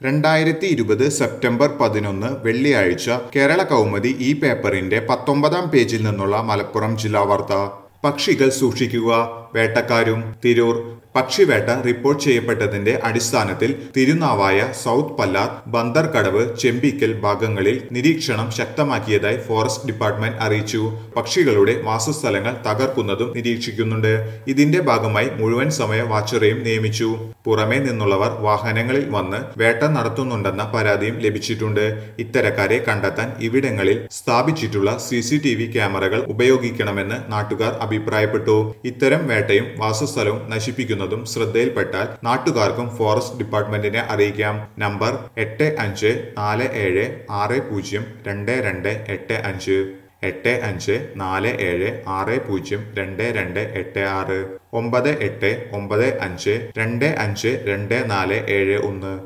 രണ്ടായിരത്തി ഇരുപത് സെപ്റ്റംബർ പതിനൊന്ന് വെള്ളിയാഴ്ച കേരള കൗമുദി ഈ പേപ്പറിന്റെ പത്തൊമ്പതാം പേജിൽ നിന്നുള്ള മലപ്പുറം ജില്ലാ വാർത്ത പക്ഷികൾ സൂക്ഷിക്കുക വേട്ടക്കാരും തിരൂർ പക്ഷിവേട്ട റിപ്പോർട്ട് ചെയ്യപ്പെട്ടതിന്റെ അടിസ്ഥാനത്തിൽ തിരുനാവായ സൗത്ത് പല്ലാർ ബന്ദർകടവ് ചെമ്പിക്കൽ ഭാഗങ്ങളിൽ നിരീക്ഷണം ശക്തമാക്കിയതായി ഫോറസ്റ്റ് ഡിപ്പാർട്ട്മെന്റ് അറിയിച്ചു പക്ഷികളുടെ വാസസ്ഥലങ്ങൾ തകർക്കുന്നതും നിരീക്ഷിക്കുന്നുണ്ട് ഇതിന്റെ ഭാഗമായി മുഴുവൻ സമയ വാച്ചറേയും നിയമിച്ചു പുറമേ നിന്നുള്ളവർ വാഹനങ്ങളിൽ വന്ന് വേട്ട നടത്തുന്നുണ്ടെന്ന പരാതിയും ലഭിച്ചിട്ടുണ്ട് ഇത്തരക്കാരെ കണ്ടെത്താൻ ഇവിടങ്ങളിൽ സ്ഥാപിച്ചിട്ടുള്ള സി സി ടി വി ക്യാമറകൾ ഉപയോഗിക്കണമെന്ന് നാട്ടുകാർ അഭിപ്രായപ്പെട്ടു ഇത്തരം വേട്ടയും വാസസ്ഥലവും നശിപ്പിക്കുന്നതും ശ്രദ്ധയിൽപ്പെട്ടാൽ നാട്ടുകാർക്കും ഫോറസ്റ്റ് ഡിപ്പാർട്ട്മെന്റിനെ അറിയിക്കാം നമ്പർ എട്ട് അഞ്ച് നാല് ഏഴ് ആറ് പൂജ്യം രണ്ട് രണ്ട് എട്ട് അഞ്ച് എട്ട് അഞ്ച് നാല് ഏഴ് ആറ് പൂജ്യം രണ്ട് രണ്ട് എട്ട് ആറ് ഒമ്പത് എട്ട് ഒമ്പത് അഞ്ച് രണ്ട് അഞ്ച് രണ്ട് നാല് ഏഴ് ഒന്ന്